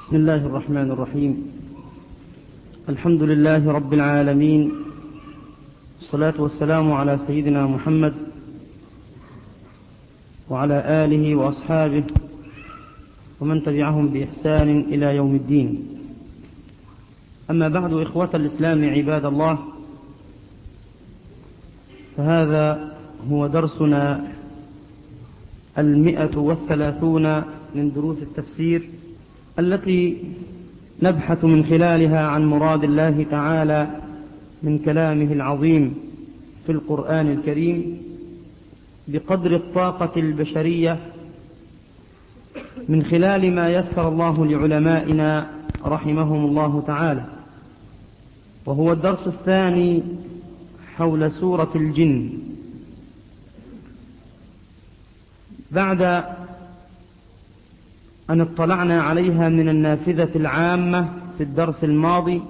بسم الله الرحمن الرحيم الحمد لله رب العالمين والصلاة والسلام على سيدنا محمد وعلى آله وأصحابه ومن تبعهم بإحسان إلى يوم الدين أما بعد إخوة الإسلام عباد الله فهذا هو درسنا المئة والثلاثون من دروس التفسير التي نبحث من خلالها عن مراد الله تعالى من كلامه العظيم في القرآن الكريم بقدر الطاقة البشرية من خلال ما يسر الله لعلمائنا رحمهم الله تعالى وهو الدرس الثاني حول سورة الجن بعد أن اطلعنا عليها من النافذة العامة في الدرس الماضي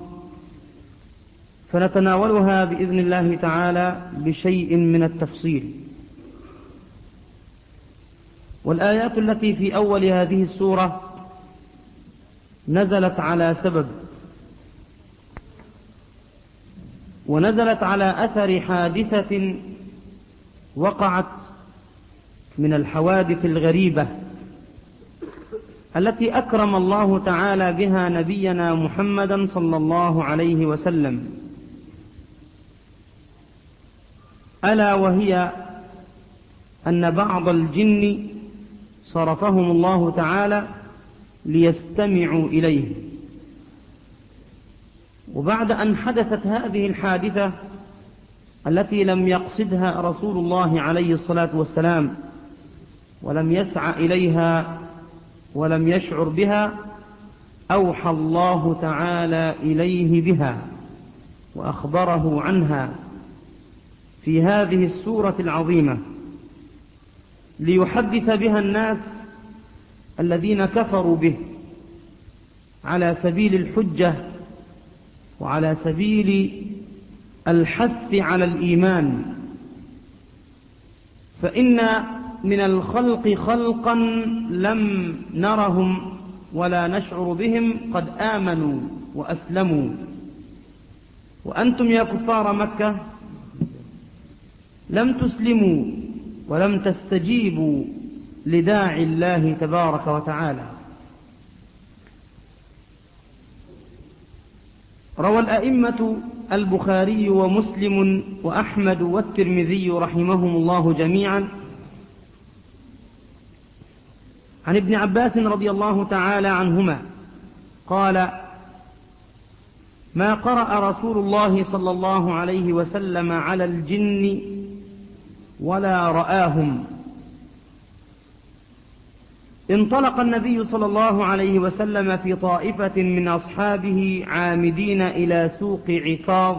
فنتناولها بإذن الله تعالى بشيء من التفصيل والآيات التي في أول هذه السورة نزلت على سبب ونزلت على أثر حادثة وقعت من الحوادث الغريبة التي أكرم الله تعالى بها نبينا محمدا صلى الله عليه وسلم ألا وهي أن بعض الجن صرفهم الله تعالى ليستمعوا إليه وبعد أن حدثت هذه الحادثة التي لم يقصدها رسول الله عليه الصلاة والسلام ولم يسعى إليها ولم يشعر بها أوحى الله تعالى إليه بها وأخبره عنها في هذه السورة العظيمة ليحدث بها الناس الذين كفروا به على سبيل الحجة وعلى سبيل الحث على الإيمان فإن من الخلق خلقا لم نرهم ولا نشعر بهم قد آمنوا وأسلموا وأنتم يا كفار مكة لم تسلموا ولم تستجيبوا لداعي الله تبارك وتعالى روى الأئمة البخاري ومسلم وأحمد والترمذي رحمهم الله جميعا عن ابن عباس رضي الله تعالى عنهما قال ما قرأ رسول الله صلى الله عليه وسلم على الجن ولا رآهم انطلق النبي صلى الله عليه وسلم في طائفة من أصحابه عامدين إلى سوق عكاظ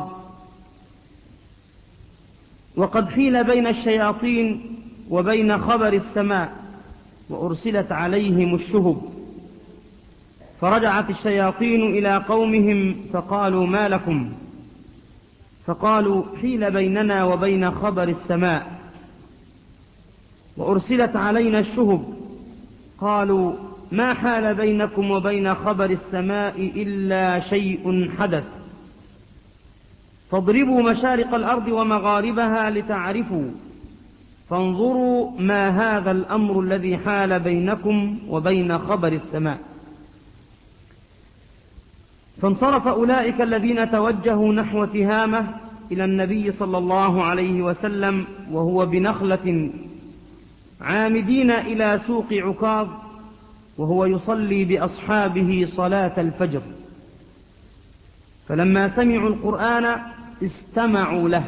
وقد حيل بين الشياطين وبين خبر السماء وأرسلت عليهم الشهب فرجعت الشياطين إلى قومهم فقالوا ما لكم فقالوا حيل بيننا وبين خبر السماء وأرسلت علينا الشهب قالوا ما حال بينكم وبين خبر السماء إلا شيء حدث فاضربوا مشارق الأرض ومغاربها لتعرفوا فانظروا ما هذا الأمر الذي حال بينكم وبين خبر السماء فانصرف أولئك الذين توجهوا نحو تهامة إلى النبي صلى الله عليه وسلم وهو بنخلة عامدين إلى سوق عكاظ وهو يصلي بأصحابه صلاة الفجر فلما سمعوا القرآن استمعوا له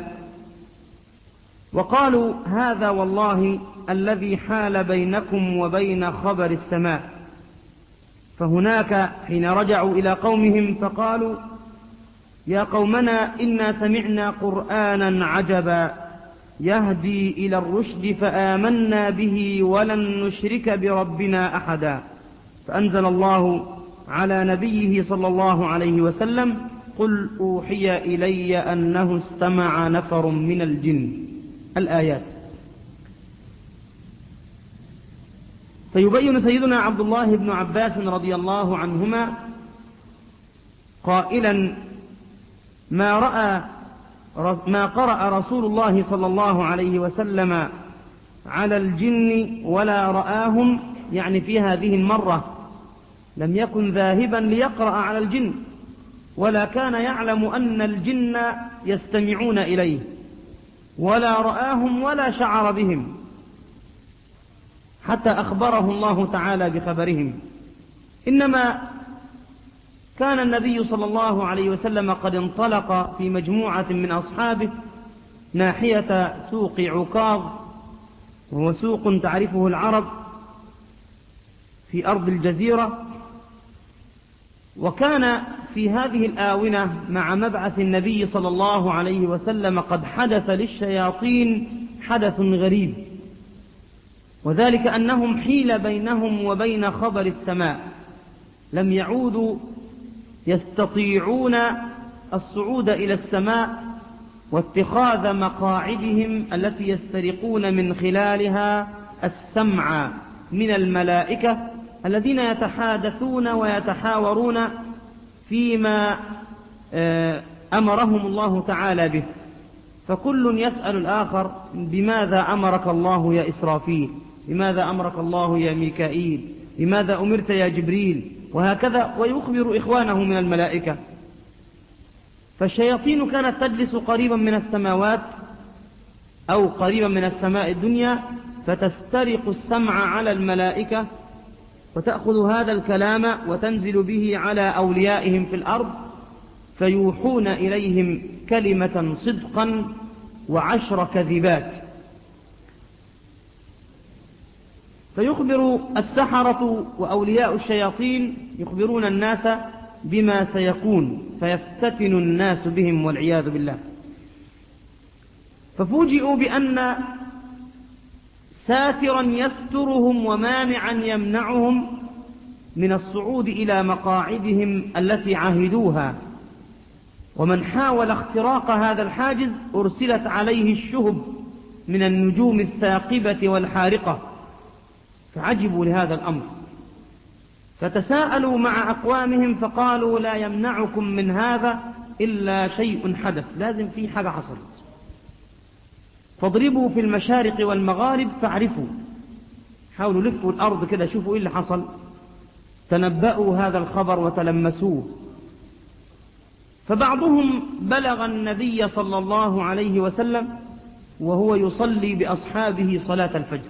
وقالوا هذا والله الذي حال بينكم وبين خبر السماء فهناك حين رجعوا إلى قومهم فقالوا يا قومنا إنا سمعنا قرآنا عجبا يهدي إلى الرشد فآمنا به ولن نشرك بربنا أحدا فأنزل الله على نبيه صلى الله عليه وسلم قل أوحي إلي أنه استمع نفر من الجن الآيات فيبين سيدنا عبد الله بن عباس رضي الله عنهما قائلا ما رأى ما قرأ رسول الله صلى الله عليه وسلم على الجن ولا رآهم يعني في هذه المرة لم يكن ذاهبا ليقرأ على الجن ولا كان يعلم أن الجن يستمعون إليه ولا رآهم ولا شعر بهم حتى أخبره الله تعالى بخبرهم إنما كان النبي صلى الله عليه وسلم قد انطلق في مجموعة من أصحابه ناحية سوق عكاظ وهو سوق تعرفه العرب في أرض الجزيرة وكان في هذه الآونة مع مبعث النبي صلى الله عليه وسلم قد حدث للشياطين حدث غريب وذلك أنهم حيل بينهم وبين خبر السماء لم يعودوا يستطيعون الصعود إلى السماء واتخاذ مقاعدهم التي يسترقون من خلالها السمع من الملائكة الذين يتحادثون ويتحاورون فيما أمرهم الله تعالى به فكل يسأل الآخر بماذا أمرك الله يا إسرافيل بماذا أمرك الله يا ميكائيل بماذا أمرت يا جبريل وهكذا ويخبر إخوانه من الملائكة فالشياطين كانت تجلس قريبا من السماوات أو قريبا من السماء الدنيا فتسترق السمع على الملائكة وتأخذ هذا الكلام وتنزل به على أوليائهم في الأرض فيوحون إليهم كلمة صدقا وعشر كذبات فيخبر السحرة وأولياء الشياطين يخبرون الناس بما سيكون فيفتتن الناس بهم والعياذ بالله ففوجئوا بأن ساترا يسترهم ومانعا يمنعهم من الصعود إلى مقاعدهم التي عهدوها ومن حاول اختراق هذا الحاجز أرسلت عليه الشهب من النجوم الثاقبة والحارقة فعجبوا لهذا الأمر فتساءلوا مع أقوامهم فقالوا لا يمنعكم من هذا إلا شيء حدث لازم في حاجة حصلت فاضربوا في المشارق والمغارب فاعرفوا حاولوا لفوا الأرض كده شوفوا إيه اللي حصل تنبأوا هذا الخبر وتلمسوه فبعضهم بلغ النبي صلى الله عليه وسلم وهو يصلي بأصحابه صلاة الفجر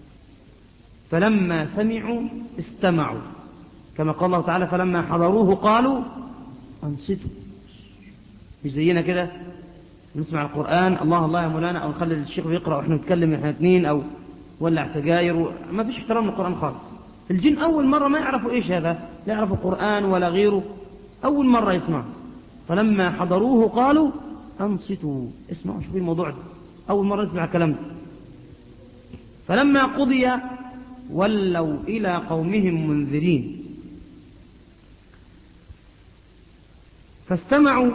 فلما سمعوا استمعوا كما قال الله تعالى فلما حضروه قالوا أنصتوا مش زينا كده نسمع القرآن الله الله يا مولانا أو نخلي الشيخ يقرأ وإحنا نتكلم إحنا اثنين أو ولع سجاير ما فيش احترام للقرآن خالص الجن أول مرة ما يعرفوا إيش هذا لا يعرفوا القرآن ولا غيره أول مرة يسمع فلما حضروه قالوا أنصتوا اسمعوا شوفوا الموضوع ده أول مرة يسمع الكلام ده فلما قضي ولوا إلى قومهم منذرين فاستمعوا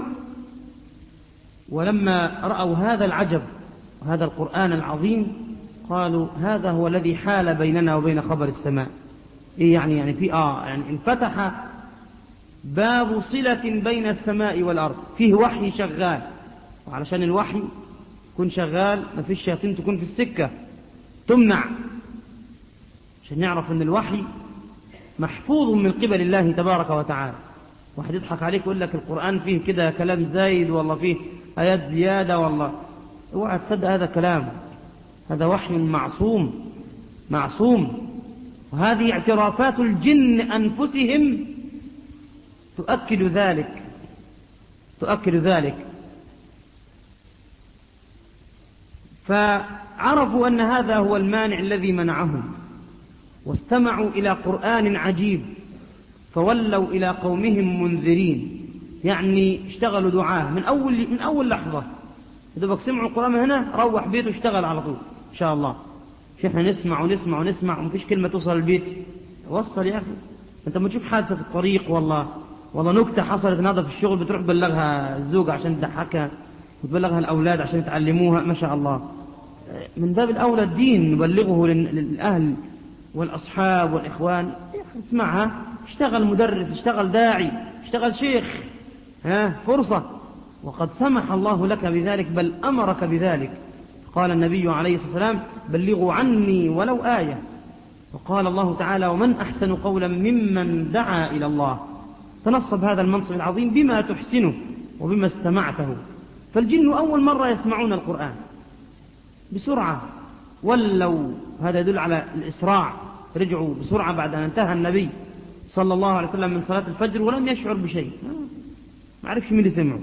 ولما رأوا هذا العجب وهذا القرآن العظيم قالوا هذا هو الذي حال بيننا وبين خبر السماء إيه يعني يعني في آه يعني انفتح باب صلة بين السماء والأرض فيه وحي شغال وعلشان الوحي يكون شغال ما فيش شياطين تكون في السكة تمنع عشان نعرف ان الوحي محفوظ من قبل الله تبارك وتعالى واحد يضحك عليك ويقول لك القرآن فيه كده كلام زايد والله فيه آيات زيادة والله اوعى تصدق هذا الكلام هذا وحي معصوم معصوم وهذه اعترافات الجن أنفسهم تؤكد ذلك تؤكد ذلك فعرفوا أن هذا هو المانع الذي منعهم واستمعوا إلى قرآن عجيب فولوا إلى قومهم منذرين يعني اشتغلوا دعاه من أول, من أول لحظة إذا سمعوا القرآن من هنا روح بيته اشتغل على طول إن شاء الله في احنا نسمع ونسمع ونسمع ومفيش كلمة توصل البيت وصل يا أخي أنت ما تشوف حادثة في الطريق والله والله نكتة حصلت النهارده في الشغل بتروح تبلغها الزوجة عشان تضحكها وتبلغها الأولاد عشان يتعلموها ما شاء الله من باب الأولى الدين نبلغه للأهل والأصحاب والإخوان اسمعها اشتغل مدرس اشتغل داعي اشتغل شيخ ها فرصة وقد سمح الله لك بذلك بل أمرك بذلك قال النبي عليه الصلاة والسلام بلغوا عني ولو آية وقال الله تعالى ومن أحسن قولا ممن دعا إلى الله تنصب هذا المنصب العظيم بما تحسنه وبما استمعته فالجن أول مرة يسمعون القرآن بسرعة ولوا هذا يدل على الإسراع رجعوا بسرعة بعد أن انتهى النبي صلى الله عليه وسلم من صلاة الفجر ولم يشعر بشيء ما عرفش مين اللي سمعه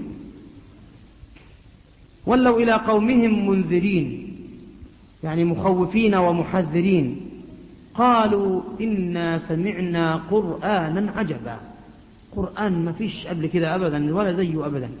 ولوا إلى قومهم منذرين يعني مخوفين ومحذرين قالوا إنا سمعنا قرآنا عجبا قرآن ما فيش قبل كده أبدا ولا زيه أبدا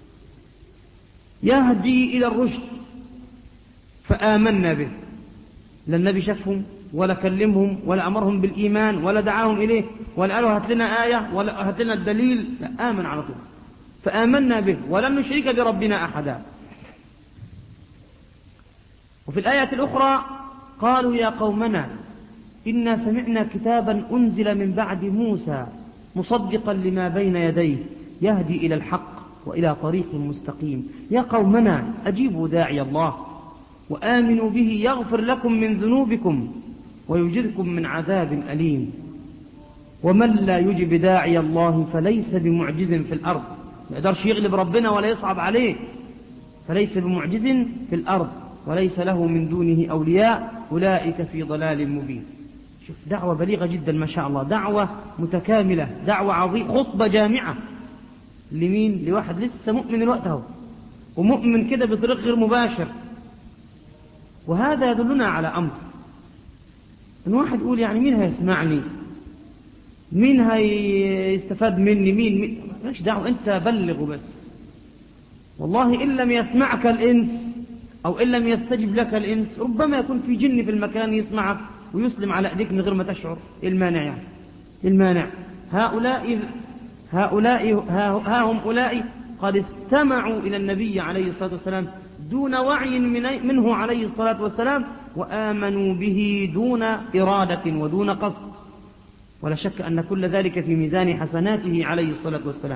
يهدي إلى الرشد فآمنا به لا النبي شافهم ولا كلمهم ولا أمرهم بالإيمان ولا دعاهم إليه ولا قالوا هات لنا آية ولا هات لنا الدليل لا آمن على طول فآمنا به ولن نشرك بربنا أحدا وفي الآية الأخرى قالوا يا قومنا إنا سمعنا كتابا أنزل من بعد موسى مصدقا لما بين يديه يهدي إلى الحق وإلى طريق مستقيم يا قومنا أجيبوا داعي الله وآمنوا به يغفر لكم من ذنوبكم ويجركم من عذاب أليم ومن لا يجب داعي الله فليس بمعجز في الأرض ما يقدرش يغلب ربنا ولا يصعب عليه فليس بمعجز في الأرض وليس له من دونه أولياء أولئك في ضلال مبين شوف دعوة بليغة جدا ما شاء الله دعوة متكاملة دعوة عظيمة خطبة جامعة لمين لواحد لسه مؤمن وقته ومؤمن كده بطريق غير مباشر وهذا يدلنا على أمر ان واحد يقول يعني مين هيسمعني مين هيستفاد مني مين, مين مش دعوة انت بلغ بس والله إن لم يسمعك الإنس أو إن لم يستجب لك الإنس ربما يكون في جن في المكان يسمعك ويسلم على أيديك من غير ما تشعر إيه المانع يعني إيه المانع هؤلاء هؤلاء ها هم أولئك قد استمعوا إلى النبي عليه الصلاة والسلام دون وعي منه عليه الصلاة والسلام وآمنوا به دون إرادة ودون قصد ولا شك أن كل ذلك في ميزان حسناته عليه الصلاة والسلام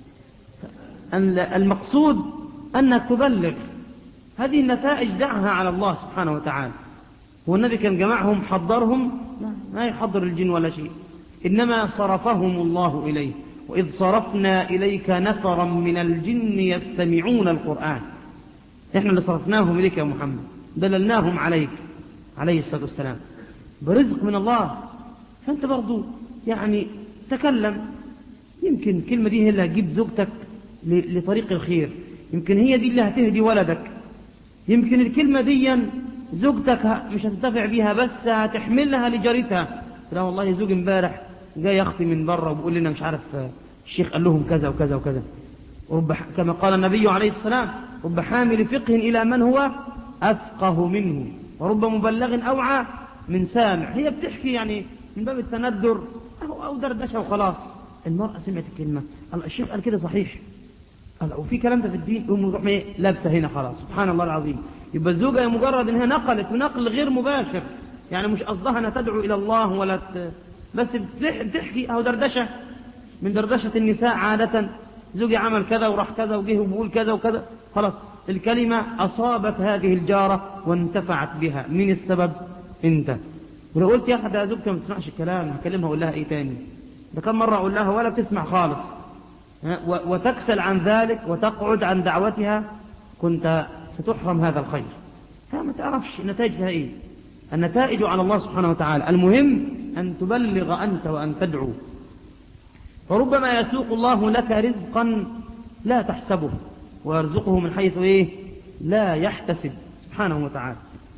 المقصود أنك تبلغ هذه النتائج دعها على الله سبحانه وتعالى هو النبي كان جمعهم حضرهم لا ما يحضر الجن ولا شيء إنما صرفهم الله إليه وإذ صرفنا إليك نفرا من الجن يستمعون القرآن إحنا اللي صرفناهم إليك يا محمد دللناهم عليك عليه الصلاة والسلام برزق من الله فأنت برضو يعني تكلم يمكن الكلمة دي هي اللي هتجيب زوجتك لطريق الخير يمكن هي دي اللي هتهدي ولدك يمكن الكلمة دي زوجتك مش هتنتفع بيها بس هتحملها لجارتها لا والله زوج امبارح جاي يخطي من بره وبيقول لنا مش عارف الشيخ قال لهم كذا وكذا وكذا رب كما قال النبي عليه السلام رب حامل فقه إلى من هو أفقه منه ورب مبلغ أوعى من سامع هي بتحكي يعني من باب التندر أو, أو دردشة وخلاص المرأة سمعت الكلمة الشيخ قال كده صحيح قال وفي كلام ده في الدين يقوم يروح لابسه هنا خلاص سبحان الله العظيم يبقى الزوجة مجرد انها نقلت ونقل غير مباشر يعني مش قصدها انها تدعو الى الله ولا ت... بس بتحكي اهو دردشة من دردشة النساء عادة زوجي عمل كذا وراح كذا وجه وبقول كذا وكذا خلاص الكلمة أصابت هذه الجارة وانتفعت بها من السبب انت ولو قلت يا أخي ده زوجتي ما تسمعش الكلام هكلمها أقول لها إيه تاني ده كم مرة أقول لها ولا بتسمع خالص وتكسل عن ذلك وتقعد عن دعوتها كنت ستحرم هذا الخير فما تعرفش نتائجها إيه النتائج على الله سبحانه وتعالى المهم أن تبلغ أنت وأن تدعو فربما يسوق الله لك رزقا لا تحسبه ويرزقه من حيث إيه لا يحتسب سبحانه وتعالى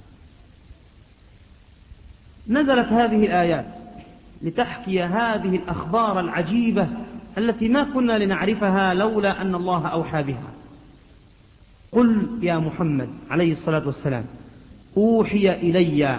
نزلت هذه الآيات لتحكي هذه الأخبار العجيبة التي ما كنا لنعرفها لولا أن الله أوحى بها قل يا محمد عليه الصلاة والسلام أوحي إلي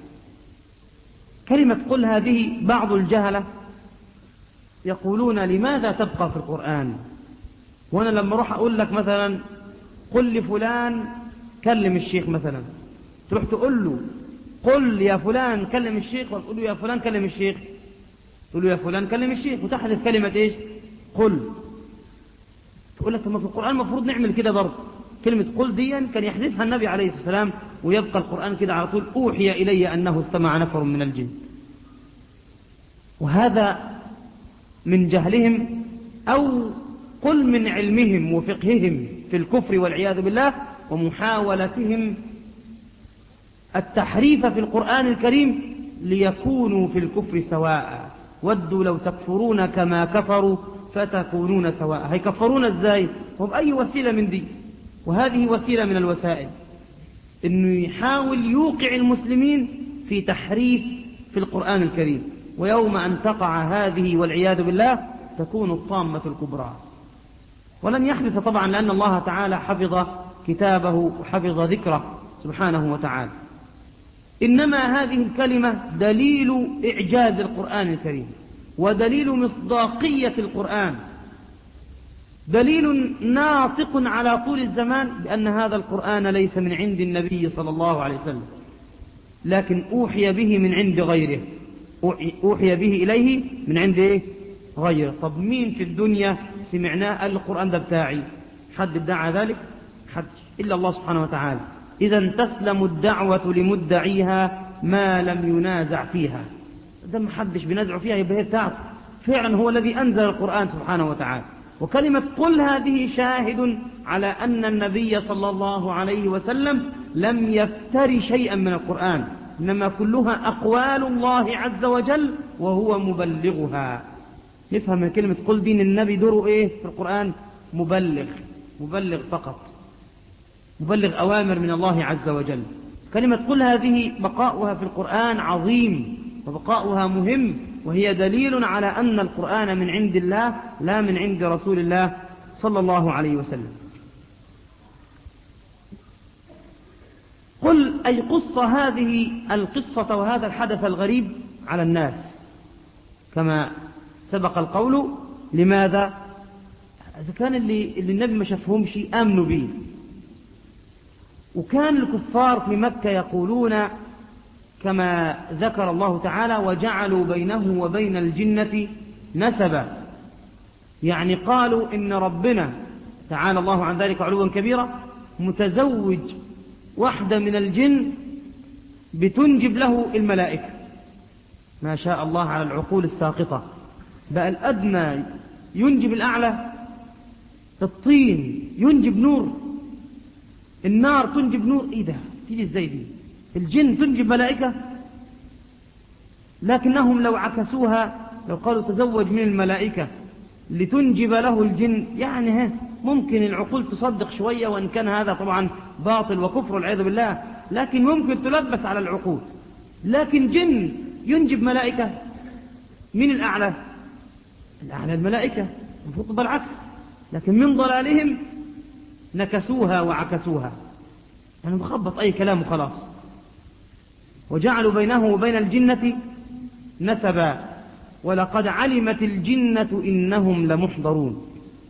كلمة قل هذه بعض الجهلة يقولون لماذا تبقى في القرآن وأنا لما أروح أقول لك مثلا قل لفلان كلم الشيخ مثلا تروح تقول له قل يا فلان كلم الشيخ وتقول له يا فلان كلم الشيخ تقول له يا فلان كلم الشيخ وتحذف كلمة ايش قل تقول لك طب في القرآن المفروض نعمل كده برضه كلمة قل دي كان يحذفها النبي عليه الصلاة والسلام ويبقى القرآن كده على طول أوحي إلي أنه استمع نفر من الجن وهذا من جهلهم أو قل من علمهم وفقههم في الكفر والعياذ بالله ومحاولتهم التحريف في القرآن الكريم ليكونوا في الكفر سواء ودوا لو تكفرون كما كفروا فتكونون سواء هيكفرون ازاي وبأي وسيلة من دي وهذه وسيلة من الوسائل انه يحاول يوقع المسلمين في تحريف في القرآن الكريم ويوم أن تقع هذه والعياذ بالله تكون الطامة الكبرى ولن يحدث طبعا لأن الله تعالى حفظ كتابه وحفظ ذكره سبحانه وتعالى إنما هذه الكلمة دليل إعجاز القرآن الكريم ودليل مصداقية القرآن دليل ناطق على طول الزمان بأن هذا القرآن ليس من عند النبي صلى الله عليه وسلم لكن أوحي به من عند غيره أوحي به إليه من عند إيه؟ غيره طب مين في الدنيا سمعناه قال القرآن ده بتاعي حد ادعى ذلك حد إلا الله سبحانه وتعالى إذا تسلم الدعوة لمدعيها ما لم ينازع فيها ده ما حدش بينازعه فيها يبقى هي بتاعته فعلا هو الذي أنزل القرآن سبحانه وتعالى وكلمة قل هذه شاهد على أن النبي صلى الله عليه وسلم لم يفتر شيئا من القرآن إنما كلها أقوال الله عز وجل وهو مبلغها نفهم من كلمة قل دين النبي دوره إيه في القرآن مبلغ مبلغ فقط مبلغ أوامر من الله عز وجل كلمة قل هذه بقاؤها في القرآن عظيم وبقاؤها مهم وهي دليل على أن القرآن من عند الله لا من عند رسول الله صلى الله عليه وسلم قل أي قص هذه القصة وهذا الحدث الغريب على الناس كما سبق القول لماذا إذا كان اللي, اللي النبي ما شافهمش آمنوا به وكان الكفار في مكة يقولون كما ذكر الله تعالى وجعلوا بينه وبين الجنة نسبا يعني قالوا إن ربنا تعالى الله عن ذلك علوا كبيرا متزوج واحدة من الجن بتنجب له الملائكة ما شاء الله على العقول الساقطة بقى الأدنى ينجب الأعلى الطين ينجب نور النار تنجب نور ايه ده تيجي ازاي دي الجن تنجب ملائكة لكنهم لو عكسوها لو قالوا تزوج من الملائكة لتنجب له الجن يعني ها ممكن العقول تصدق شوية وإن كان هذا طبعا باطل وكفر والعياذ بالله لكن ممكن تلبس على العقول لكن جن ينجب ملائكة من الأعلى الأعلى الملائكة المفروض بالعكس لكن من ضلالهم نكسوها وعكسوها يعني مخبط أي كلام وخلاص وجعلوا بينه وبين الجنة نسبا ولقد علمت الجنة إنهم لمحضرون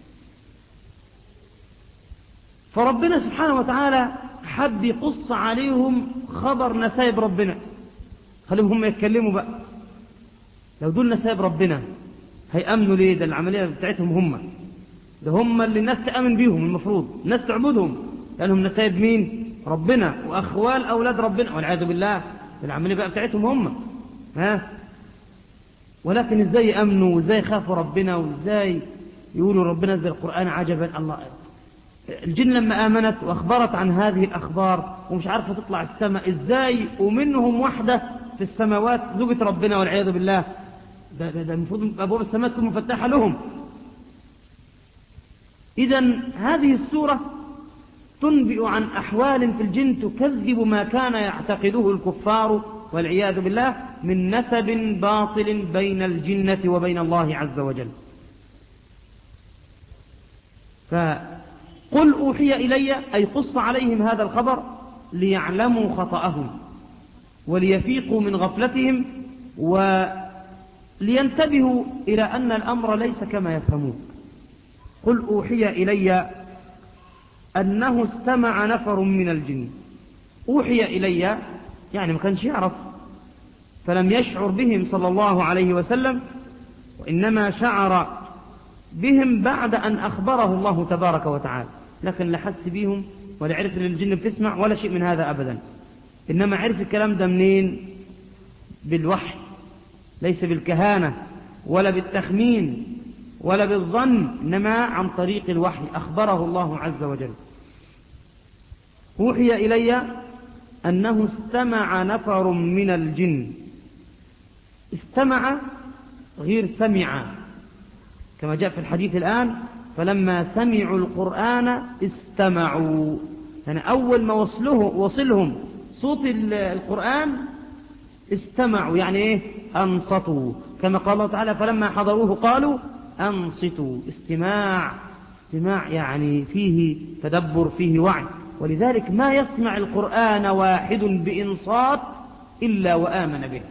فربنا سبحانه وتعالى حب يقص عليهم خبر نسايب ربنا خليهم هم يتكلموا بقى لو دول نسايب ربنا هيأمنوا ليه ده العملية بتاعتهم هم ده هم اللي الناس تأمن بيهم المفروض الناس تعبدهم لأنهم نسايب مين ربنا وأخوال أولاد ربنا والعياذ بالله العملية بقى بتاعتهم هم ها ولكن ازاي يأمنوا وازاي يخافوا ربنا وازاي يقولوا ربنا زي القرآن عجبا الله الجن لما آمنت وأخبرت عن هذه الأخبار ومش عارفة تطلع السماء إزاي ومنهم واحدة في السماوات زوجة ربنا والعياذ بالله ده, ده, ده المفروض أبواب السماء تكون مفتحة لهم إذا هذه السورة تنبئ عن أحوال في الجن تكذب ما كان يعتقده الكفار والعياذ بالله من نسب باطل بين الجنة وبين الله عز وجل فقل أوحي إلي أي قص عليهم هذا الخبر ليعلموا خطأهم وليفيقوا من غفلتهم ولينتبهوا إلى أن الأمر ليس كما يفهمون قل أوحي إلي أنه استمع نفر من الجن أوحي إلي يعني ما كانش يعرف فلم يشعر بهم صلى الله عليه وسلم وإنما شعر بهم بعد أن أخبره الله تبارك وتعالى لكن لا حس بيهم ولا عرف ان الجن بتسمع ولا شيء من هذا أبدا إنما عرف الكلام ده منين بالوحي ليس بالكهانة ولا بالتخمين ولا بالظن إنما عن طريق الوحي أخبره الله عز وجل أوحي إلي أنه استمع نفر من الجن استمع غير سمع كما جاء في الحديث الآن فلما سمعوا القرآن استمعوا يعني أول ما وصله وصلهم صوت القرآن استمعوا يعني إيه أنصتوا كما قال الله تعالى فلما حضروه قالوا أنصتوا استماع استماع يعني فيه تدبر فيه وعي ولذلك ما يسمع القرآن واحد بإنصات إلا وآمن به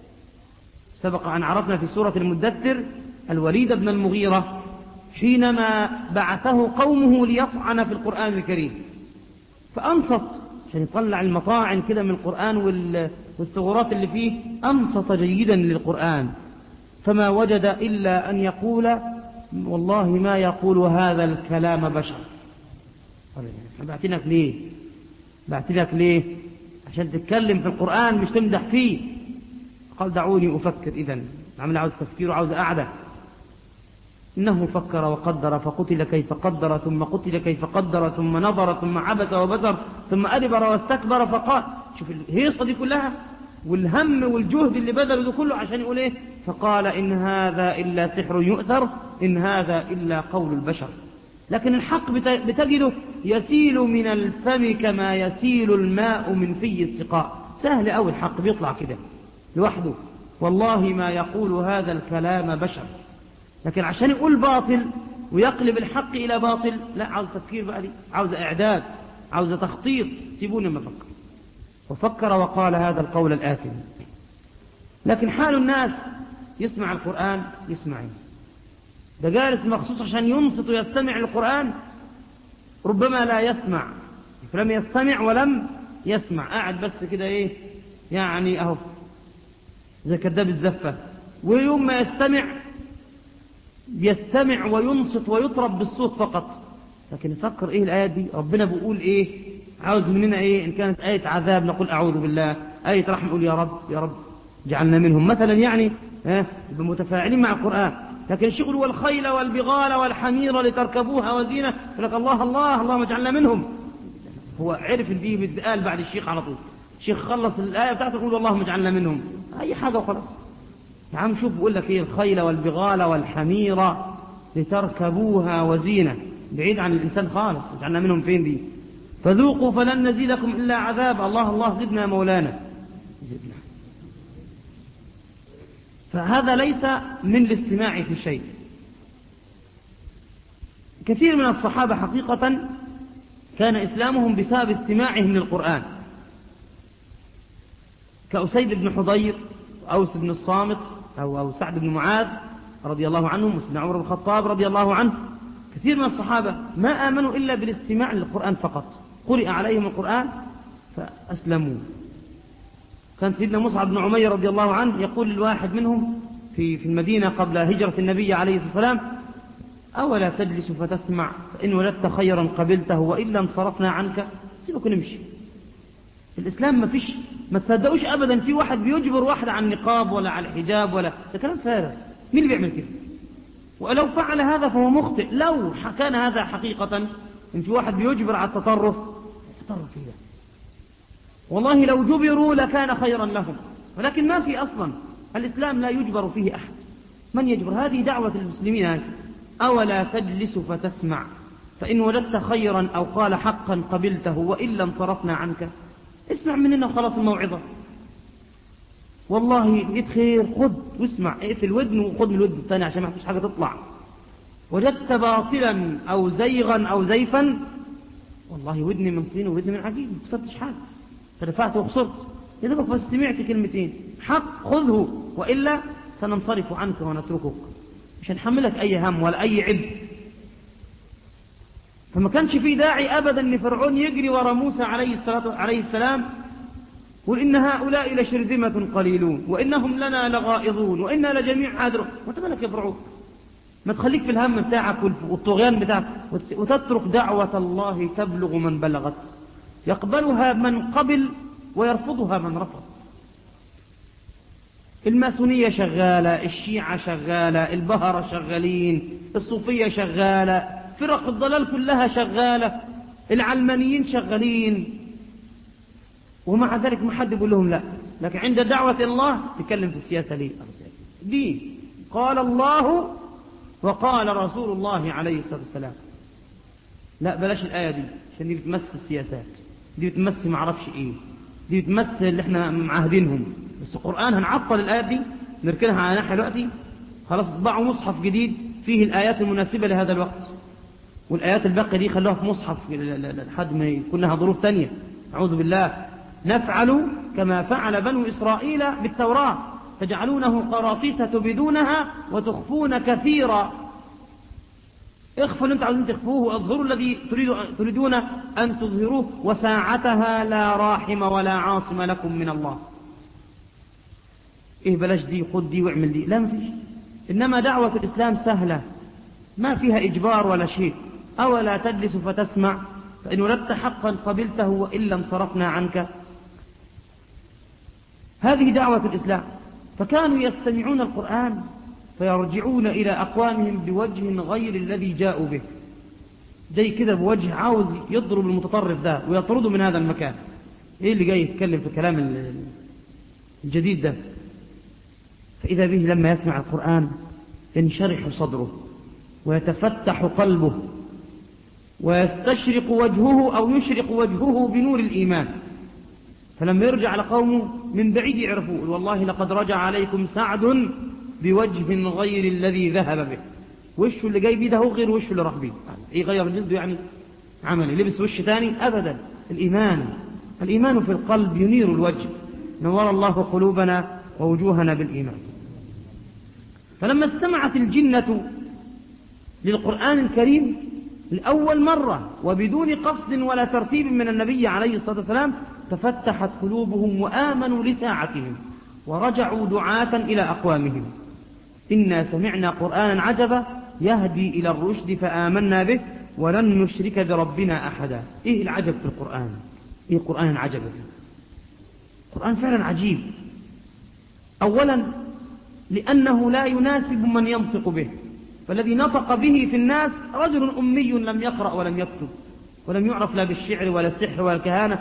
سبق أن عرفنا في سورة المدثر الوليد بن المغيرة حينما بعثه قومه ليطعن في القرآن الكريم فأنصت عشان يطلع المطاعن كده من القرآن والثغرات اللي فيه أنصت جيدا للقرآن فما وجد إلا أن يقول والله ما يقول هذا الكلام بشر بعتنك ليه بعتنك ليه عشان تتكلم في القرآن مش تمدح فيه قال دعوني أفكر إذن عمل عاوز تفكير وعاوز قعدة إنه فكر وقدر فقتل كيف قدر ثم قتل كيف قدر ثم نظر ثم عبس وبزر ثم أدبر واستكبر فقال شوف الهيصة دي كلها والهم والجهد اللي بذله ده كله عشان يقول ايه فقال إن هذا إلا سحر يؤثر إن هذا إلا قول البشر لكن الحق بتجده يسيل من الفم كما يسيل الماء من في السقاء سهل أوي الحق بيطلع كده لوحده والله ما يقول هذا الكلام بشر لكن عشان يقول باطل ويقلب الحق إلى باطل لا عاوز تفكير بقى دي عاوز إعداد عاوز تخطيط سيبوني ما فكر وفكر وقال هذا القول الآثم لكن حال الناس يسمع القرآن يسمعين ده جالس مخصوص عشان ينصت ويستمع القرآن ربما لا يسمع فلم يستمع ولم يسمع قاعد بس كده ايه يعني اهو زي كذاب الزفة ويوم ما يستمع يستمع وينصت ويطرب بالصوت فقط لكن نفكر ايه الآيات دي ربنا بيقول ايه عاوز مننا ايه ان كانت آية عذاب نقول اعوذ بالله آية رحمة نقول يا رب يا رب جعلنا منهم مثلا يعني ها متفاعلين مع القرآن لكن الشغل والخيل والبغال والحمير لتركبوها وزينة لك الله الله اللهم اجعلنا منهم هو عرف دي بتقال بعد الشيخ على طول الشيخ خلص الآية بتاعته يقول اللهم اجعلنا منهم أي حاجة وخلاص يا عم شوف بقول لك ايه الخيل والبغال والحمير لتركبوها وزينة بعيد عن الإنسان خالص اجعلنا منهم فين دي فذوقوا فلن نزيدكم إلا عذاب الله الله زدنا مولانا زدنا فهذا ليس من الاستماع في شيء كثير من الصحابة حقيقة كان إسلامهم بسبب استماعهم للقرآن كأسيد بن حضير وأوس بن الصامت أو, أو سعد بن معاذ رضي الله عنهم وسيدنا عمر بن الخطاب رضي الله عنه كثير من الصحابة ما آمنوا إلا بالاستماع للقرآن فقط قرئ عليهم القرآن فأسلموا كان سيدنا مصعب بن عمير رضي الله عنه يقول للواحد منهم في في المدينة قبل هجرة النبي عليه الصلاة والسلام أولا تجلس فتسمع فإن ولدت خيرا قبلته وإلا انصرفنا عنك سيبك نمشي الإسلام ما فيش ما تصدقوش أبدا في واحد بيجبر واحد عن نقاب ولا على الحجاب ولا ده كلام فارغ مين اللي بيعمل كده ولو فعل هذا فهو مخطئ لو كان هذا حقيقة إن في واحد بيجبر على التطرف التطرف فيه والله لو جبروا لكان خيرا لهم ولكن ما في أصلا الإسلام لا يجبر فيه أحد من يجبر هذه دعوة المسلمين أولا تجلس فتسمع فإن وجدت خيرا أو قال حقا قبلته وإلا انصرفنا عنك اسمع مننا وخلاص الموعظة والله لقيت خير خد واسمع اقفل ودن وخد من الودن الثاني عشان ما فيش حاجة تطلع وجدت باطلا أو زيغا أو زيفا والله ودني من طين وودني من عجيب ما خسرتش حاجة فرفعت وخسرت يا دوبك بس سمعت كلمتين حق خذه وإلا سننصرف عنك ونتركك مش هنحملك أي هم ولا أي عبء فما كانش في داعي أبدا أن فرعون يجري ورا موسى عليه, الصلاة عليه السلام وإن هؤلاء لشرذمة قليلون وإنهم لنا لغائظون وإنا لجميع حاضرون وانت مالك يا فرعون ما تخليك في الهم بتاعك والطغيان بتاعك وتترك دعوة الله تبلغ من بلغت يقبلها من قبل ويرفضها من رفض الماسونية شغالة الشيعة شغالة البهرة شغالين الصوفية شغالة فرق الضلال كلها شغالة العلمانيين شغالين ومع ذلك ما حد يقول لهم لا لكن عند دعوة الله تكلم في السياسة ليه دين قال الله وقال رسول الله عليه الصلاة والسلام لا بلاش الآية دي عشان دي بتمس السياسات دي بتمس معرفش ايه دي بتمس اللي احنا معاهدينهم بس القرآن هنعطل الآيات دي نركنها على ناحية دلوقتي خلاص اطبعوا مصحف جديد فيه الآيات المناسبة لهذا الوقت والآيات الباقية دي خلوها في مصحف لحد ما يكون لها ظروف تانية أعوذ بالله نفعل كما فعل بنو إسرائيل بالتوراة تجعلونه قراطيس تبدونها وتخفون كثيرا اخفوا اللي انتم عاوزين تخفوه واظهروا الذي تريدون أن تظهروه وساعتها لا راحم ولا عاصم لكم من الله ايه بلاش دي خد دي واعمل دي لا مفيش إنما دعوة الإسلام سهلة ما فيها إجبار ولا شيء أولا تجلس فتسمع فإن ولدت حقا قبلته وإلا انصرفنا عنك هذه دعوة الإسلام فكانوا يستمعون القرآن فيرجعون إلى أقوامهم بوجه غير الذي جاءوا به جاي كده بوجه عاوز يضرب المتطرف ذا ويطرده من هذا المكان ايه اللي جاي يتكلم في كلام الجديد ده فإذا به لما يسمع القرآن ينشرح صدره ويتفتح قلبه ويستشرق وجهه أو يشرق وجهه بنور الإيمان فلما يرجع على قومه من بعيد يعرفوه والله لقد رجع عليكم سعد بوجه غير الذي ذهب به وشه اللي جاي بيه ده هو غير وشه اللي راح بيه ايه غير جلده يعني عملي لبس وش تاني ابدا الايمان الايمان في القلب ينير الوجه نور الله قلوبنا ووجوهنا بالايمان فلما استمعت الجنة للقرآن الكريم لأول مرة وبدون قصد ولا ترتيب من النبي عليه الصلاة والسلام تفتحت قلوبهم وآمنوا لساعتهم ورجعوا دعاة إلى أقوامهم إنا سمعنا قرآنا عجبا يهدي إلى الرشد فآمنا به ولن نشرك بربنا أحدا إيه العجب في القرآن إيه قرآن عجبا القرآن فعلا عجيب أولا لأنه لا يناسب من ينطق به فالذي نطق به في الناس رجل أمي لم يقرأ ولم يكتب ولم يعرف لا بالشعر ولا السحر ولا الكهانة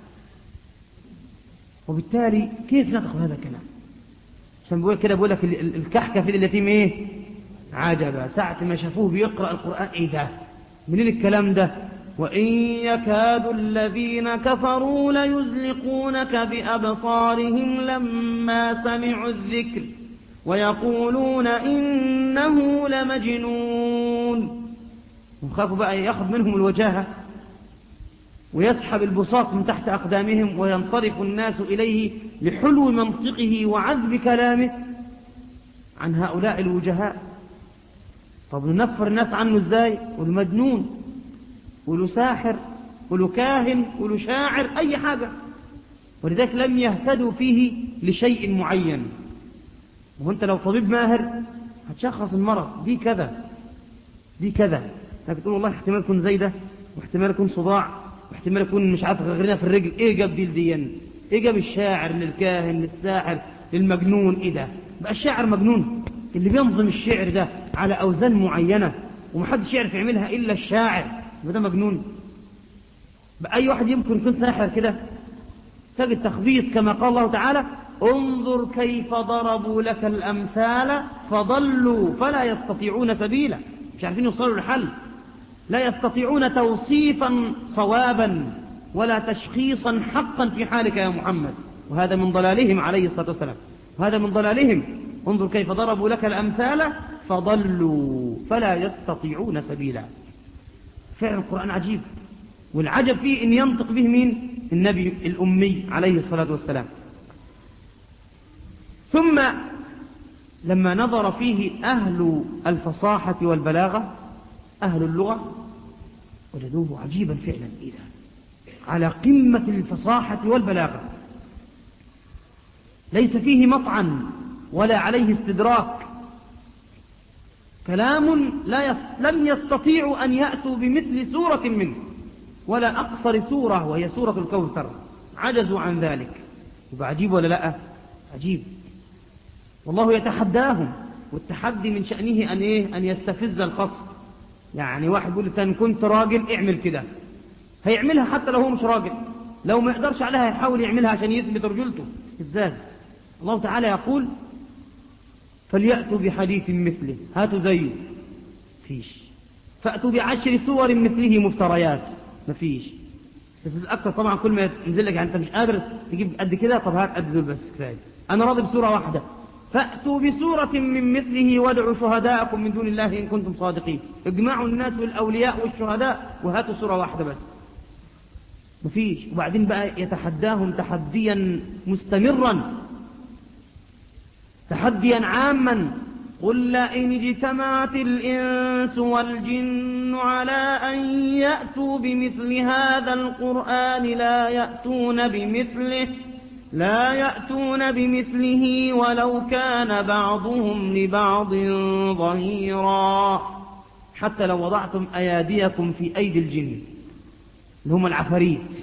وبالتالي كيف نطق هذا الكلام عشان بقول كده بقول لك الكحكة في اليتيم ايه عجبا ساعة ما شافوه بيقرأ القرآن ايه ده منين الكلام ده وإن يكاد الذين كفروا ليزلقونك بأبصارهم لما سمعوا الذكر ويقولون إنه لمجنون وخافوا بقى ياخذ منهم الوجاهة ويسحب البساط من تحت أقدامهم وينصرف الناس إليه لحلو منطقه وعذب كلامه عن هؤلاء الوجهاء طب ننفر الناس عنه ازاي قولوا مجنون قولوا ساحر قولوا كاهن قولوا شاعر أي حاجة ولذلك لم يهتدوا فيه لشيء معين وانت لو طبيب ماهر هتشخص المرض دي كذا دي كذا لكن تقول والله احتمال يكون زي ده واحتمال يكون صداع واحتمال يكون مش عارف غيرنا في الرجل ايه جاب دي لديا ايه جاب الشاعر للكاهن للساحر للمجنون ايه ده بقى الشاعر مجنون اللي بينظم الشعر ده على اوزان معينة ومحدش يعرف يعملها الا الشاعر ده مجنون بقى اي واحد يمكن يكون ساحر كده تجد تخبيط كما قال الله تعالى انظر كيف ضربوا لك الأمثال فضلوا فلا يستطيعون سبيلا مش عارفين يوصلوا لحل لا يستطيعون توصيفا صوابا ولا تشخيصا حقا في حالك يا محمد وهذا من ضلالهم عليه الصلاة والسلام وهذا من ضلالهم انظر كيف ضربوا لك الأمثال فضلوا فلا يستطيعون سبيلا فعلا القرآن عجيب والعجب فيه ان ينطق به مين النبي الأمي عليه الصلاة والسلام ثم لما نظر فيه أهل الفصاحة والبلاغة أهل اللغة وجدوه عجيبا فعلا إذا على قمة الفصاحة والبلاغة ليس فيه مطعن ولا عليه استدراك كلام لا يس... لم يستطيعوا أن يأتوا بمثل سورة منه ولا أقصر سورة وهي سورة الكوثر عجزوا عن ذلك يبقى عجيب ولا لا عجيب والله يتحداهم والتحدي من شأنه أن, إيه؟ أن يستفز الخصم يعني واحد يقول إن كنت راجل اعمل كده هيعملها حتى لو هو مش راجل لو ما يقدرش عليها يحاول يعملها عشان يثبت رجولته استفزاز الله تعالى يقول فليأتوا بحديث مثله هاتوا زيه فيش فأتوا بعشر سور مثله مفتريات مفيش استفزاز أكثر طبعا كل ما ينزل لك يعني أنت مش قادر تجيب قد كده طب هات قد دول بس كفاية أنا راضي بسورة واحدة فأتوا بسورة من مثله وادعوا شهداءكم من دون الله إن كنتم صادقين اجمعوا الناس والأولياء والشهداء وهاتوا سورة واحدة بس مفيش وبعدين بقى يتحداهم تحديا مستمرا تحديا عاما قل لئن اجتمعت الإنس والجن على أن يأتوا بمثل هذا القرآن لا يأتون بمثله لا يأتون بمثله ولو كان بعضهم لبعض ظهيرا حتى لو وضعتم أياديكم في أيدي الجن اللي هم العفاريت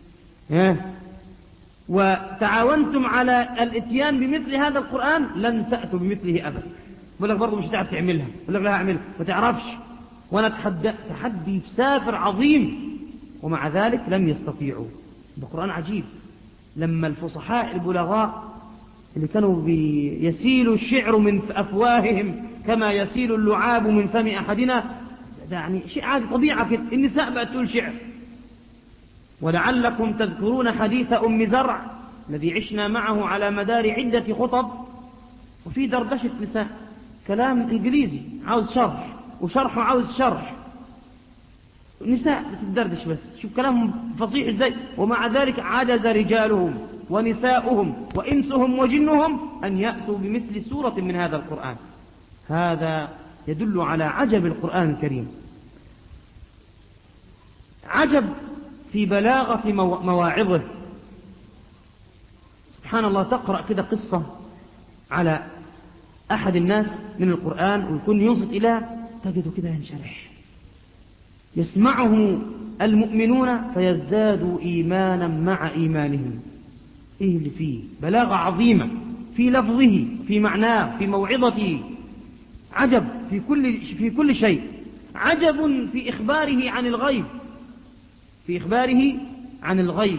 وتعاونتم على الاتيان بمثل هذا القرآن لن تأتوا بمثله أبدا بقول لك برضه مش هتعرف تعملها بقول لك لا هعملها ما تعرفش وانا تحدى تحدي سافر عظيم ومع ذلك لم يستطيعوا القرآن عجيب لما الفصحاء البلغاء اللي كانوا يسيل الشعر من أفواههم كما يسيل اللعاب من فم أحدنا ده يعني شيء عادي طبيعة كده النساء بقت تقول شعر ولعلكم تذكرون حديث أم زرع الذي عشنا معه على مدار عدة خطب وفي دردشة نساء كلام إنجليزي عاوز شرح وشرحه عاوز شرح نساء بتدردش بس شوف كلامهم فصيح ازاي ومع ذلك عجز رجالهم ونساؤهم وإنسهم وجنهم أن يأتوا بمثل سورة من هذا القرآن هذا يدل على عجب القرآن الكريم عجب في بلاغة مواعظه سبحان الله تقرأ كده قصة على أحد الناس من القرآن ويكون ينصت إلى تجده كده ينشرح يسمعه المؤمنون فيزدادوا إيمانا مع إيمانهم إيه اللي فيه بلاغة عظيمة في لفظه في معناه في موعظته عجب في كل, في كل شيء عجب في إخباره عن الغيب في إخباره عن الغيب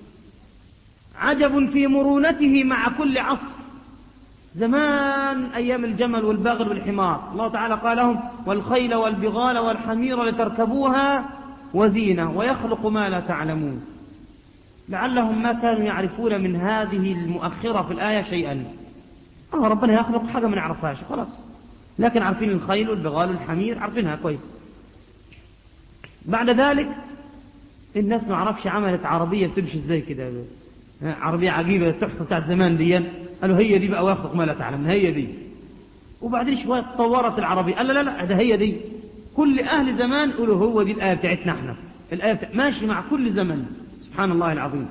عجب في مرونته مع كل عصر زمان أيام الجمل والبغل والحمار الله تعالى قال لهم والخيل والبغال والحمير لتركبوها وزينة ويخلق ما لا تعلمون لعلهم ما كانوا يعرفون من هذه المؤخرة في الآية شيئا آه ربنا يخلق حاجة ما نعرفهاش خلاص لكن عارفين الخيل والبغال والحمير عارفينها كويس بعد ذلك الناس ما عرفش عملت عربية بتمشي ازاي كده عربية عجيبة التحفة بتاعت زمان دي قالوا هي دي بقى ويخلق ما لا تعلم هي دي وبعدين شوية تطورت العربية قال لا لا لا ده هي دي كل أهل زمان يقولوا هو دي الآية بتاعتنا احنا الآية بتاعت ماشي مع كل زمن سبحان الله العظيم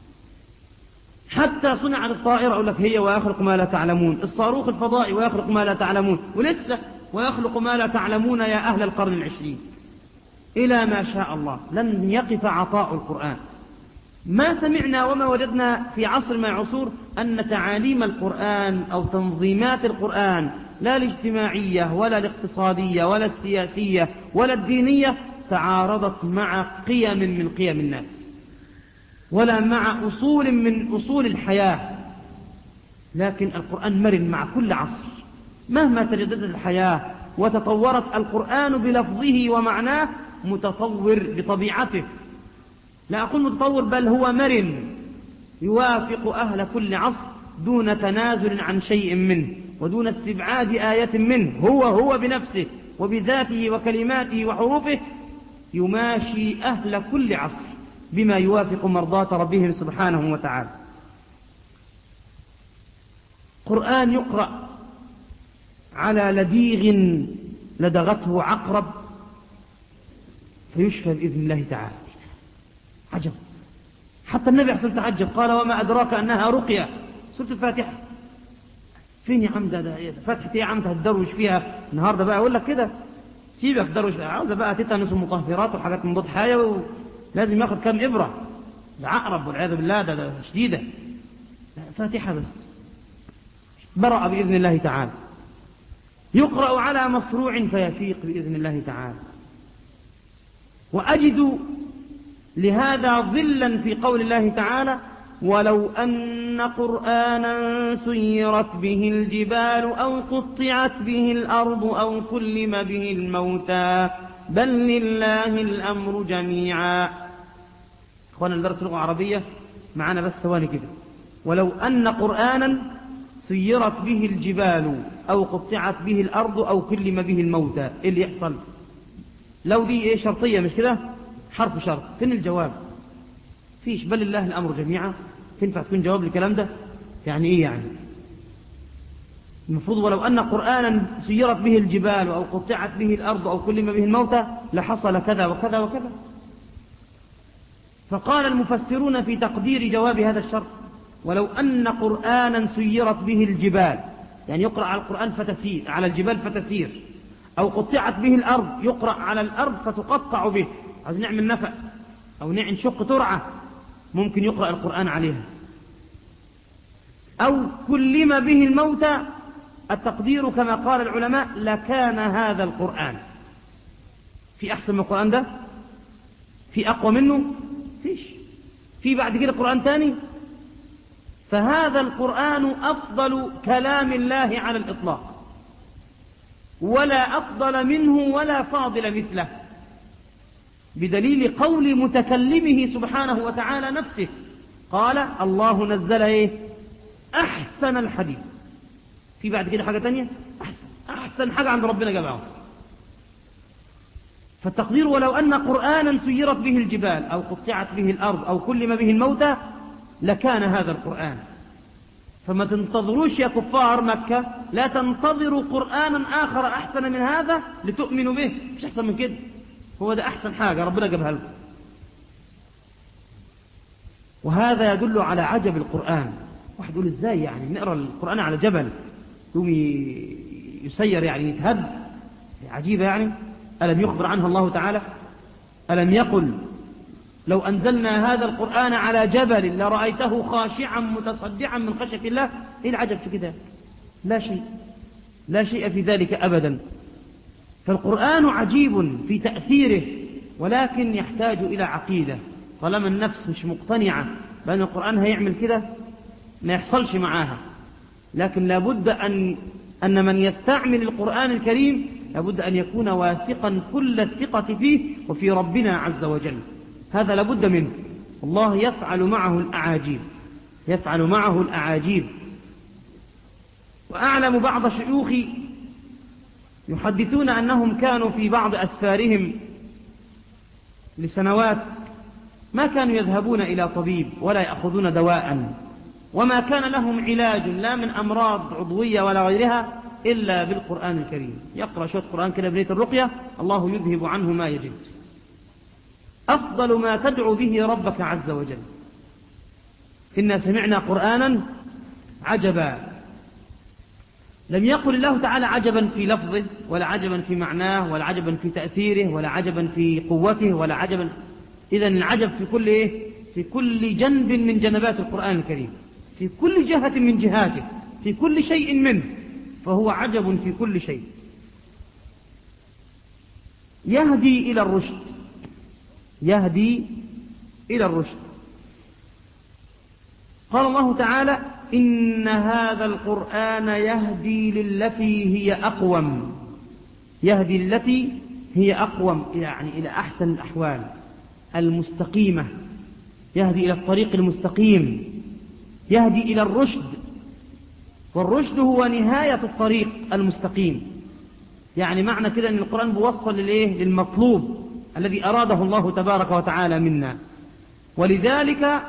حتى صنعت الطائرة أقول لك هي ويخلق ما لا تعلمون الصاروخ الفضائي ويخلق ما لا تعلمون ولسه ويخلق ما لا تعلمون يا أهل القرن العشرين إلى ما شاء الله لن يقف عطاء القرآن ما سمعنا وما وجدنا في عصر من العصور أن تعاليم القرآن أو تنظيمات القرآن لا الاجتماعية ولا الاقتصادية ولا السياسية ولا الدينية تعارضت مع قيم من قيم الناس ولا مع أصول من أصول الحياة لكن القرآن مرن مع كل عصر مهما تجددت الحياة وتطورت القرآن بلفظه ومعناه متطور بطبيعته لا أقول متطور بل هو مرن يوافق أهل كل عصر دون تنازل عن شيء منه ودون استبعاد آية منه هو هو بنفسه وبذاته وكلماته وحروفه يماشي أهل كل عصر بما يوافق مرضاة ربهم سبحانه وتعالى قرآن يقرأ على لديغ لدغته عقرب فيشفى بإذن الله تعالى عجب حتى النبي أحسن تعجب قال وما أدراك أنها رقية سورة الفاتحة فين يا عم ده, ده فتحة ايه يا عم هتدروش فيها النهاردة بقى اقول لك كده سيبك دروش فيها عاوزة بقى تتنس ومطهرات وحاجات من ضد حاجة ولازم ياخد كام إبرة ده عقرب والعياذ بالله ده, ده شديدة فاتحة بس برأ بإذن الله تعالى يقرأ على مصروع فيفيق بإذن الله تعالى وأجد لهذا ظلا في قول الله تعالى ولو أن قرآنا سيرت به الجبال أو قطعت به الأرض أو كلم به الموتى بل لله الأمر جميعا أخوانا الدرس اللغة العربية معنا بس ثواني كده ولو أن قرآنا سيرت به الجبال أو قطعت به الأرض أو كلم به الموتى إيه اللي يحصل لو دي إيه شرطية مش كده حرف شرط فين الجواب فيش بل الله الأمر جميعا تنفع تكون جواب للكلام ده يعني إيه يعني المفروض ولو أن قرآنا سيرت به الجبال أو قطعت به الأرض أو كلم به الموتى لحصل كذا وكذا وكذا فقال المفسرون في تقدير جواب هذا الشرط ولو أن قرآنا سيرت به الجبال يعني يقرأ على القرآن فتسير على الجبال فتسير أو قطعت به الأرض يقرأ على الأرض فتقطع به عايز نعمل نفق أو نشق ترعة ممكن يقرأ القرآن عليها أو كلم به الموتى التقدير كما قال العلماء لكان هذا القرآن في أحسن من القرآن ده في أقوى منه فيش في بعد كده قرآن تاني فهذا القرآن أفضل كلام الله على الإطلاق ولا أفضل منه ولا فاضل مثله بدليل قول متكلمه سبحانه وتعالى نفسه قال الله نزل ايه احسن الحديث في بعد كده حاجة تانية احسن احسن حاجة عند ربنا جمعه فالتقدير ولو ان قرآنا سيرت به الجبال او قطعت به الارض او كلم به الموتى لكان هذا القرآن فما تنتظروش يا كفار مكة لا تنتظروا قرآنا آخر أحسن من هذا لتؤمنوا به مش أحسن من كده هو ده أحسن حاجة ربنا جابها لكم وهذا يدل على عجب القرآن واحد يقول ازاي يعني نقرأ القرآن على جبل يوم يسير يعني يتهد عجيبة يعني ألم يخبر عنها الله تعالى ألم يقل لو أنزلنا هذا القرآن على جبل لرأيته خاشعا متصدعا من خشية الله إيه العجب في كده لا شيء لا شيء في ذلك أبدا فالقرآن عجيب في تأثيره ولكن يحتاج إلى عقيدة طالما النفس مش مقتنعة بأن القرآن هيعمل كده ما يحصلش معاها لكن لابد أن, أن من يستعمل القرآن الكريم لابد أن يكون واثقا كل الثقة فيه وفي ربنا عز وجل هذا لابد منه الله يفعل معه الأعاجيب يفعل معه الأعاجيب وأعلم بعض شيوخي يحدثون أنهم كانوا في بعض أسفارهم لسنوات ما كانوا يذهبون إلى طبيب ولا يأخذون دواء وما كان لهم علاج لا من أمراض عضوية ولا غيرها إلا بالقرآن الكريم يقرأ شوية قرآن كده بنية الرقية الله يذهب عنه ما يجد أفضل ما تدعو به ربك عز وجل إنا سمعنا قرآنا عجبا لم يقل الله تعالى عجبا في لفظه ولا عجبا في معناه ولا عجبا في تأثيره ولا عجبا في قوته ولا عجبا إذا العجب في كل إيه؟ في كل جنب من جنبات القرآن الكريم في كل جهة من جهاته في كل شيء منه فهو عجب في كل شيء يهدي إلى الرشد يهدي إلى الرشد قال الله تعالى إن هذا القرآن يهدي للتي هي أقوم يهدي للتي هي أقوم يعني إلى أحسن الأحوال المستقيمة يهدي إلى الطريق المستقيم يهدي إلى الرشد والرشد هو نهاية الطريق المستقيم يعني معنى كده أن القرآن بوصل للإيه؟ للمطلوب الذي أراده الله تبارك وتعالى منا ولذلك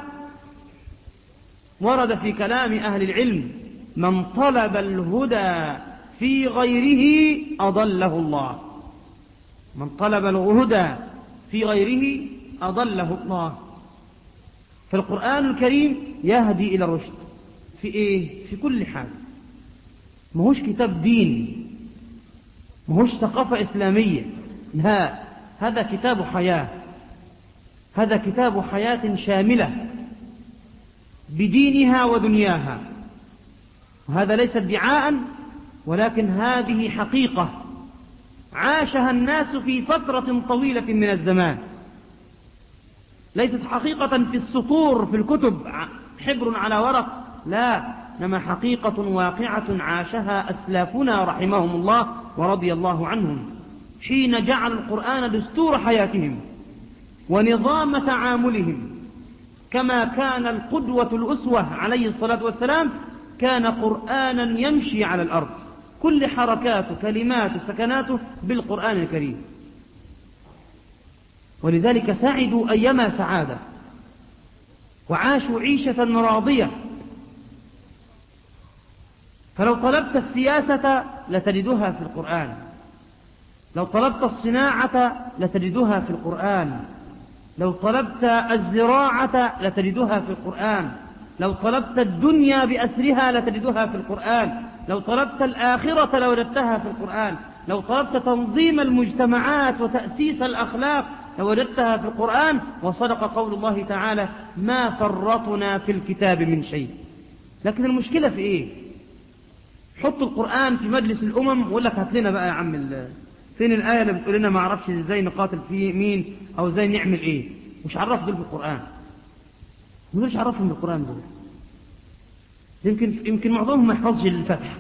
ورد في كلام أهل العلم من طلب الهدى في غيره أضله الله من طلب الهدى في غيره أضله الله فالقرآن الكريم يهدي إلى الرشد في ايه في كل حاجة ماهوش كتاب دين ماهوش ثقافة إسلامية لا هذا كتاب حياة هذا كتاب حياة شاملة بدينها ودنياها وهذا ليس ادعاء ولكن هذه حقيقة عاشها الناس في فترة طويلة من الزمان ليست حقيقة في السطور في الكتب حبر على ورق لا إنما حقيقة واقعة عاشها أسلافنا رحمهم الله ورضي الله عنهم حين جعل القرآن دستور حياتهم ونظام تعاملهم كما كان القدوة الأسوة عليه الصلاة والسلام كان قرآنا يمشي على الأرض كل حركاته كلماته سكناته بالقرآن الكريم ولذلك سعدوا أيما سعادة وعاشوا عيشة راضية فلو طلبت السياسة لتجدها في القرآن لو طلبت الصناعة لتجدها في القرآن لو طلبت الزراعة لتجدها في القرآن لو طلبت الدنيا بأسرها لتجدها في القرآن لو طلبت الآخرة لوجدتها في القرآن لو طلبت تنظيم المجتمعات وتأسيس الأخلاق لوجدتها في القرآن وصدق قول الله تعالى ما فرطنا في الكتاب من شيء لكن المشكلة في إيه حط القرآن في مجلس الأمم ويقول لك هات لنا بقى يا عم فين الآية اللي بتقول لنا ما اعرفش ازاي نقاتل في مين أو ازاي نعمل إيه مش عرف دول بالقرآن مش عرفهم بالقرآن دول يمكن يمكن معظمهم ما يحفظش الفتح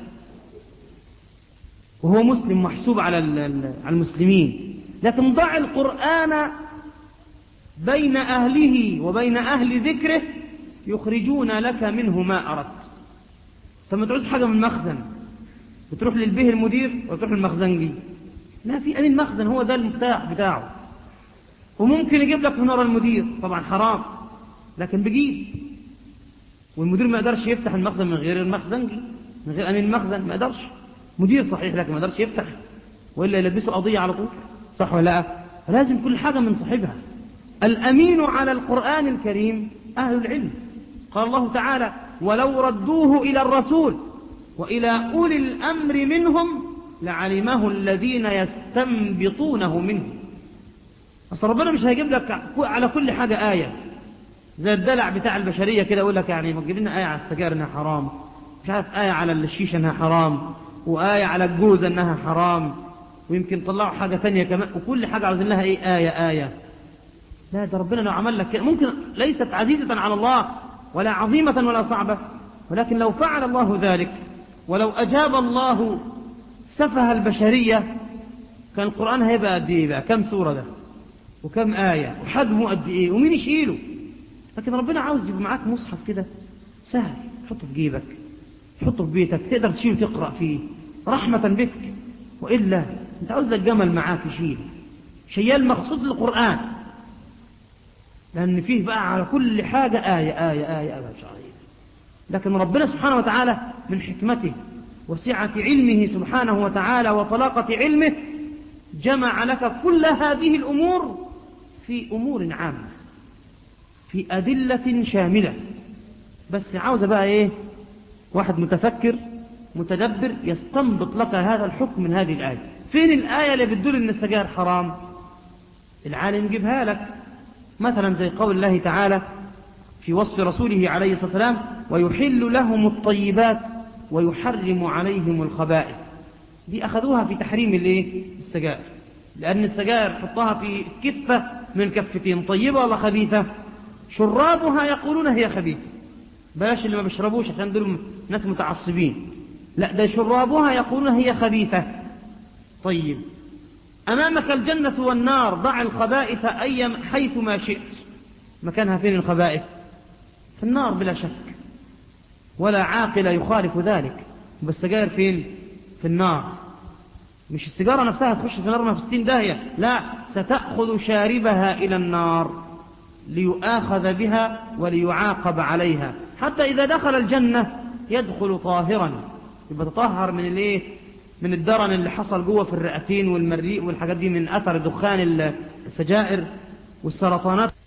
وهو مسلم محسوب على على المسلمين لكن ضع القرآن بين أهله وبين أهل ذكره يخرجون لك منه ما أردت فما تعوز حاجة من المخزن بتروح للبيه المدير وتروح للمخزنجي لا في أمين مخزن هو ده المفتاح بتاعه وممكن يجيب لك من ورا المدير طبعا حرام لكن بجيب والمدير ما يقدرش يفتح المخزن من غير المخزنجي من غير أمين المخزن ما يقدرش مدير صحيح لكن ما يقدرش يفتح وإلا يلبسه قضية على طول صح ولا لا لازم كل حاجة من صاحبها الأمين على القرآن الكريم أهل العلم قال الله تعالى ولو ردوه إلى الرسول وإلى أولي الأمر منهم لعلمه الذين يستنبطونه منه أصل ربنا مش هيجيب لك على كل حاجة آية زي الدلع بتاع البشرية كده يقول لك يعني ما تجيب لنا آية على السجائر إنها حرام مش عارف آية على الشيشة إنها حرام وآية على الجوزة إنها حرام ويمكن طلعوا حاجة تانية كمان وكل حاجة عاوزين لها إيه آية آية لا ده ربنا لو عمل لك كده ممكن ليست عزيزة على الله ولا عظيمة ولا صعبة ولكن لو فعل الله ذلك ولو أجاب الله سفه البشرية كان القرآن هيبقى قد إيه بقى كم سورة ده وكم آية وحجمه قد إيه ومين يشيله لكن ربنا عاوز يبقى معاك مصحف كده سهل حطه في جيبك حطه في بيتك تقدر تشيله تقرأ فيه رحمة بك وإلا انت عاوز لك جمل معاك يشيل شيال مخصوص للقرآن لأن فيه بقى على كل حاجة آية آية آية آية شعرية لكن ربنا سبحانه وتعالى من حكمته وسعة علمه سبحانه وتعالى وطلاقة علمه جمع لك كل هذه الأمور في أمور عامة في أدلة شاملة بس عاوزة بقى إيه واحد متفكر متدبر يستنبط لك هذا الحكم من هذه الآية فين الآية اللي بتدل أن السجائر حرام العالم يجيبها لك مثلا زي قول الله تعالى في وصف رسوله عليه الصلاة والسلام ويحل لهم الطيبات ويحرم عليهم الخبائث دي أخذوها في تحريم الايه السجائر لأن السجائر حطها في كفة من كفتين طيبة ولا خبيثة شرابها يقولون هي خبيثة بلاش اللي ما بيشربوش عشان دول ناس متعصبين لا ده شرابها يقولون هي خبيثة طيب أمامك الجنة والنار ضع الخبائث أي حيث ما شئت مكانها فين الخبائث في النار بلا شك ولا عاقل يخالف ذلك بس السجائر فين في النار مش السيجارة نفسها تخش في النار في ستين داهية لا ستأخذ شاربها إلى النار ليؤاخذ بها وليعاقب عليها حتى إذا دخل الجنة يدخل طاهرا يبقى تطهر من الايه من الدرن اللي حصل جوه في الرئتين والمريء والحاجات دي من أثر دخان السجائر والسرطانات